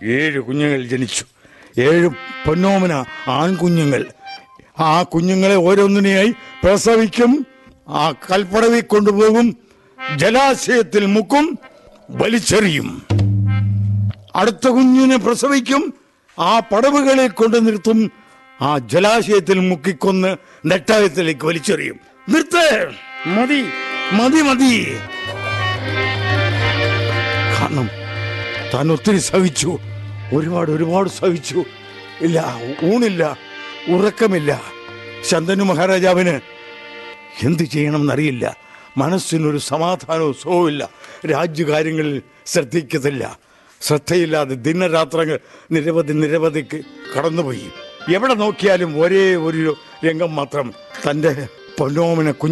ഏഴ് കുഞ്ഞുങ്ങൾ ജനിച്ചു ഏഴ് പൊന്നോമന ആൺകുഞ്ഞുങ്ങൾ ആ കുഞ്ഞുങ്ങളെ ഓരോന്നിനെയായി പ്രസവിക്കും ആ കൽപ്പടവി കൊണ്ടുപോകും ജലാശയത്തിൽ മുക്കും വലിച്ചെറിയും അടുത്ത കുഞ്ഞിനെ പ്രസവിക്കും ആ പടവുകളെ കൊണ്ട് നിർത്തും ആ ജലാശയത്തിൽ മുക്കിക്കൊന്ന് നെട്ടായത്തിലേക്ക് വലിച്ചെറിയും നിർത്ത് മതി മതി മതി കാരണം താൻ ഒത്തിരി സഹിച്ചു ഒരുപാട് ഒരുപാട് സഹിച്ചു ഇല്ല ഊണില്ല ഉറക്കമില്ല ശന്തനു മഹാരാജാവിന് എന്ത് ചെയ്യണമെന്നറിയില്ല മനസ്സിനൊരു സമാധാനവും സുഖവുമില്ല രാജ്യകാര്യങ്ങളിൽ ശ്രദ്ധിക്കത്തില്ല ശ്രദ്ധയില്ലാതെ ദിനരാത്രങ്ങൾ നിരവധി നിരവധിക്ക് കടന്നുപോയി എവിടെ നോക്കിയാലും ഒരേ ഒരു രംഗം മാത്രം തൻ്റെ പൊന്നോമന കുഞ്ഞ്